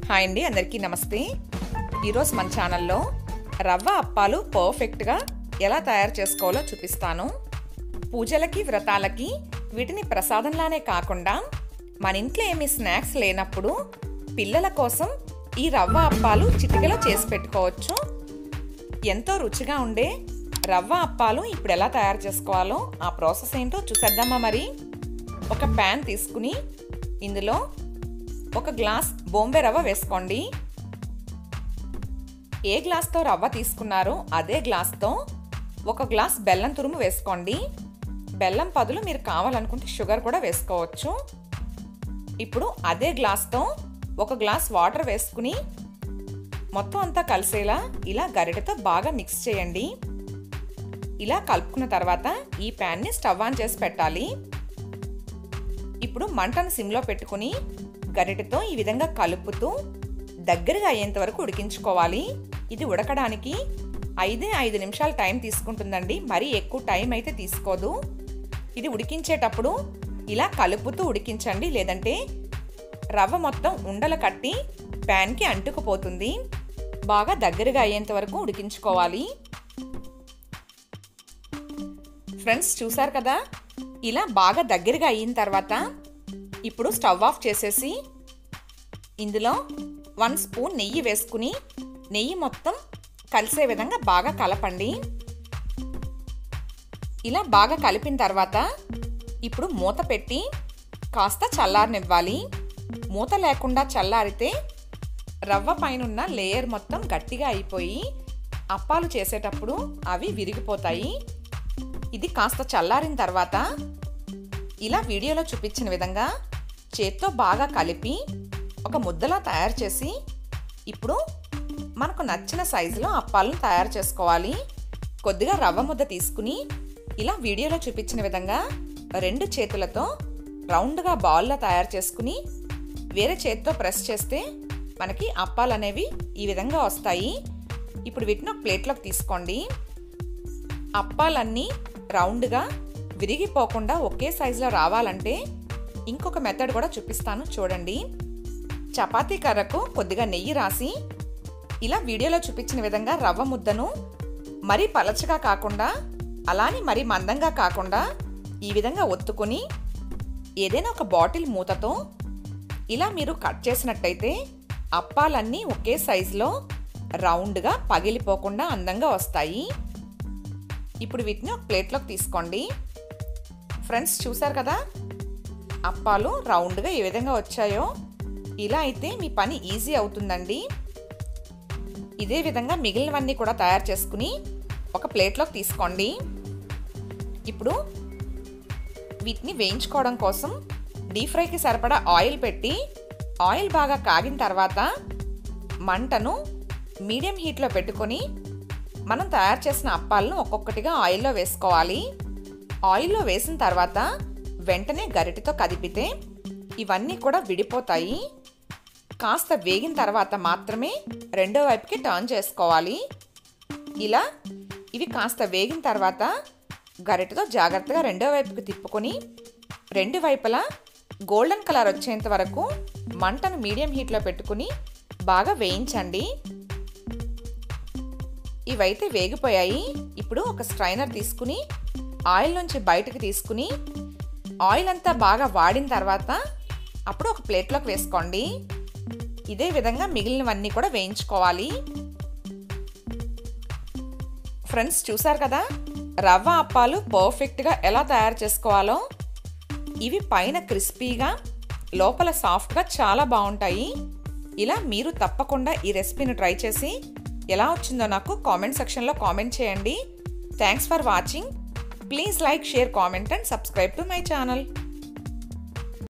hi అండి అందరికీ నమస్తే ఈరోజు మన ఛానల్లో రవ్వ అప్పాలు పర్ఫెక్ట్గా ఎలా తయారు చేసుకోవాలో చూపిస్తాను పూజలకి వ్రతాలకి వీటిని ప్రసాదంలానే కాకుండా మన ఇంట్లో ఏమి స్నాక్స్ లేనప్పుడు పిల్లల కోసం ఈ రవ్వ అప్పాలు చిటికలో చేసి పెట్టుకోవచ్చు ఎంతో రుచిగా ఉండే రవ్వ అప్పాలు ఇప్పుడు ఎలా తయారు చేసుకోవాలో ఆ ప్రాసెస్ ఏంటో చూసేద్దామా మరి ఒక ప్యాన్ తీసుకుని ఇందులో ఒక గ్లాస్ బొంబే రవ్వ వేసుకోండి ఏ గ్లాస్తో రవ్వ తీసుకున్నారో అదే గ్లాస్తో ఒక గ్లాస్ బెల్లం తురుము వేసుకోండి బెల్లం పదులు మీరు కావాలనుకుంటే షుగర్ కూడా వేసుకోవచ్చు ఇప్పుడు అదే గ్లాస్తో ఒక గ్లాస్ వాటర్ వేసుకుని మొత్తం అంతా కలిసేలా ఇలా గరిటెతో బాగా మిక్స్ చేయండి ఇలా కలుపుకున్న తర్వాత ఈ ప్యాన్ని స్టవ్ ఆన్ చేసి పెట్టాలి ఇప్పుడు మంటను సిమ్లో పెట్టుకుని గరిటెతో ఈ విధంగా కలుపుతూ దగ్గరగా అయ్యేంత వరకు ఉడికించుకోవాలి ఇది ఉడకడానికి ఐదే ఐదు నిమిషాలు టైం తీసుకుంటుందండి మరీ ఎక్కువ టైం అయితే తీసుకోదు ఇది ఉడికించేటప్పుడు ఇలా కలుపుతూ ఉడికించండి లేదంటే రవ్వ మొత్తం ఉండలు కట్టి ప్యాన్కి అంటుకుపోతుంది బాగా దగ్గరగా అయ్యేంత వరకు ఉడికించుకోవాలి ఫ్రెండ్స్ చూసారు కదా ఇలా బాగా దగ్గరగా అయిన తర్వాత ఇప్పుడు స్టవ్ ఆఫ్ చేసేసి ఇందులో వన్ స్పూన్ నెయ్యి వేసుకుని నెయ్యి మొత్తం కలిసే విధంగా బాగా కలపండి ఇలా బాగా కలిపిన తర్వాత ఇప్పుడు మూత పెట్టి కాస్త చల్లారనివ్వాలి మూత లేకుండా చల్లారితే రవ్వ పైన లేయర్ మొత్తం గట్టిగా అయిపోయి అప్పాలు చేసేటప్పుడు అవి విరిగిపోతాయి ఇది కాస్త చల్లారిన తర్వాత ఇలా వీడియోలో చూపించిన విధంగా చేత్తో బాగా కలిపి ఒక ముద్దలా తయారు చేసి ఇప్పుడు మనకు నచ్చిన సైజులో అప్పాలను తయారు చేసుకోవాలి కొద్దిగా రవ్వ ముద్ద తీసుకుని ఇలా వీడియోలో చూపించిన విధంగా రెండు చేతులతో రౌండ్గా బాల్లా తయారు చేసుకుని వేరే చేతితో ప్రెస్ చేస్తే మనకి అప్పాలు అనేవి ఈ విధంగా వస్తాయి ఇప్పుడు వీటిని ఒక ప్లేట్లోకి తీసుకోండి అప్పాలన్నీ రౌండ్గా విరిగిపోకుండా ఒకే సైజులో రావాలంటే ఇంకొక మెథడ్ కూడా చూపిస్తాను చూడండి చపాతీ కర్రకు కొద్దిగా నెయ్యి రాసి ఇలా వీడియోలో చూపించిన విధంగా రవ్వ ముద్దను మరీ పలచగా కాకుండా అలానే మరీ మందంగా కాకుండా ఈ విధంగా ఒత్తుకొని ఏదైనా ఒక బాటిల్ మూతతో ఇలా మీరు కట్ చేసినట్టయితే అప్పాలన్నీ ఒకే సైజులో రౌండ్గా పగిలిపోకుండా అందంగా వస్తాయి ఇప్పుడు వీటిని ఒక ప్లేట్లోకి తీసుకోండి ఫ్రెండ్స్ చూసారు కదా అప్పాలు రౌండ్గా ఏ విధంగా వచ్చాయో ఇలా అయితే మీ పని ఈజీ అవుతుందండి ఇదే విధంగా మిగిలినవన్నీ కూడా తయారు చేసుకుని ఒక ప్లేట్లోకి తీసుకోండి ఇప్పుడు వీటిని వేయించుకోవడం కోసం డీప్ ఫ్రైకి సరిపడా ఆయిల్ పెట్టి ఆయిల్ బాగా కాగిన తర్వాత మంటను మీడియం హీట్లో పెట్టుకొని మనం తయారు చేసిన అప్పాలను ఒక్కొక్కటిగా ఆయిల్లో వేసుకోవాలి ఆయిల్లో వేసిన తర్వాత వెంటనే గరిటెతో కదిపితే ఇవన్నీ కూడా విడిపోతాయి కాస్త వేగిన తర్వాత మాత్రమే రెండో వైపుకి టర్న్ చేసుకోవాలి ఇలా ఇవి కాస్త వేగిన తర్వాత గరిటెతో జాగ్రత్తగా రెండో వైపుకి తిప్పుకొని రెండు వైపులా గోల్డెన్ కలర్ వచ్చేంత వరకు మంటను మీడియం హీట్లో పెట్టుకుని బాగా వేయించండి ఇవైతే వేగిపోయాయి ఇప్పుడు ఒక స్ట్రైనర్ తీసుకుని ఆయిల్ నుంచి బయటకు తీసుకుని ఆయిల్ అంతా బాగా వాడిన తర్వాత అప్పుడు ఒక ప్లేట్లోకి వేసుకోండి ఇదే విధంగా మిగిలినవన్నీ కూడా వేయించుకోవాలి ఫ్రెండ్స్ చూసారు కదా రవ్వ అప్పాలు పర్ఫెక్ట్గా ఎలా తయారు చేసుకోవాలో ఇవి పైన క్రిస్పీగా లోపల సాఫ్ట్గా చాలా బాగుంటాయి ఇలా మీరు తప్పకుండా ఈ రెసిపీని ట్రై చేసి ఎలా వచ్చిందో నాకు కామెంట్ సెక్షన్లో కామెంట్ చేయండి thanks for watching please like share comment and subscribe to my channel